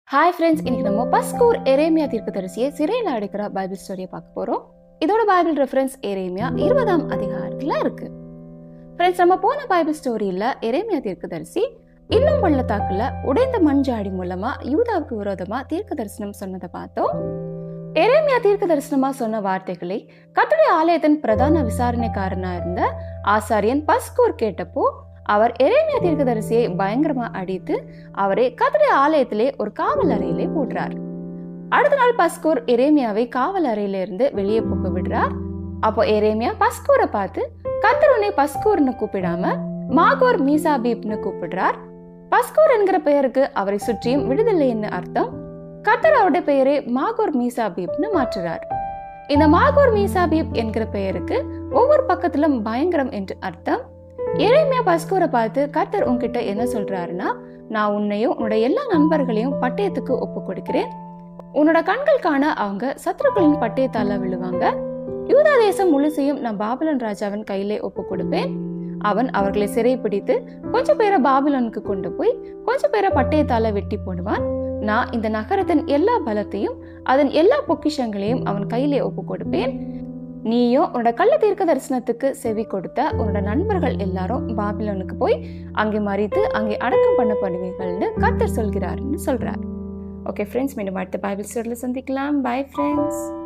hi friends இன்னைக்கு நம்ம பஸ்கூர் எரேமியா தீர்க்கதரிசியை சிறையில் அடைக்கிற பைபிள் ஸ்டோரியை பார்க்க போறோம் இதோட பைபிள் ரெஃபரன்ஸ் எரேமியா இருபதாம் அதிகாரத்துல இருக்கு ஃப்ரெண்ட்ஸ் நம்ம போன பைபிள் ஸ்டோரியில எரேமியா தீர்க்கதரிசி இன்னும் பள்ளத்தாக்குல உடைந்த மண்ஜாடி மூலமா யூதாவுக்கு விரோதமா தீர்க்க தரிசனம் சொன்னதை பார்த்தோம் எரேமியா தீர்க்க தரிசனமா சொன்ன வார்த்தைகளை கத்துடைய ஆலயத்தின் பிரதான விசாரணைக்காரனா இருந்த ஆசாரியன் பஸ்கூர் கேட்டப்போ அவர் எரேமியா தீர்க்கதரிசியை பயங்கரமா அடித்து அவரை கத்துடைய ஆலயத்திலே ஒரு காவல் அறையிலே போடுறார் அடுத்த நாள் பஸ்கூர் எரேமியாவை காவல் அறையில இருந்து வெளியே போக விடுறார் அப்போ எரேமியா பஸ்கூரை பார்த்து கத்தர் உன்னை பஸ்கூர்னு கூப்பிடாம மாகோர் மீசாபீப்னு கூப்பிடுறார் பஸ்கூர் என்கிற பெயருக்கு அவரை சுற்றியும் விடுதலைன்னு அர்த்தம் கத்தர் அவருடைய பெயரை மாகோர் மீசாபீப்னு மாற்றுறார் இந்த மாகோர் மீசாபீப் என்கிற பெயருக்கு ஒவ்வொரு பக்கத்திலும் பயங்கரம் என்று அர்த்தம் எரேமியா பஸ்கூரை பார்த்து கர்த்தர் உன்கிட்ட என்ன சொல்றாருன்னா நான் உன்னையும் உன்னோட எல்லா நண்பர்களையும் பட்டயத்துக்கு ஒப்பு கொடுக்கிறேன் உன்னோட கண்கள் காண அவங்க சத்ருக்களின் பட்டயத்தால விழுவாங்க யூதா தேசம் முழுசையும் நான் பாபிலோன் ராஜாவின் கையிலே ஒப்பு கொடுப்பேன் அவன் அவர்களை சிறைப்பிடித்து கொஞ்சம் பேரை பாபிலோனுக்கு கொண்டு போய் கொஞ்சம் பேரை பட்டயத்தால வெட்டி போடுவான் நான் இந்த நகரத்தின் எல்லா பலத்தையும் அதன் எல்லா பொக்கிஷங்களையும் அவன் கையிலே ஒப்பு கொடுப்பேன் நீயும் உன்னோட கள்ள தீர்க்க தரிசனத்துக்கு செவி கொடுத்த உன்னோட நண்பர்கள் எல்லாரும் பாபிலோனுக்கு போய் அங்கே மறித்து அங்கே அடக்கம் பண்ணப்படுவீர்கள்னு கர்த்தர் சொல்கிறாருன்னு சொல்றார் ஓகே ஃப்ரெண்ட்ஸ் மீண்டும் அடுத்த பைபிள் ஸ்டோரியில் சந்திக்கலாம் பை ஃப்ரெண்ட்ஸ்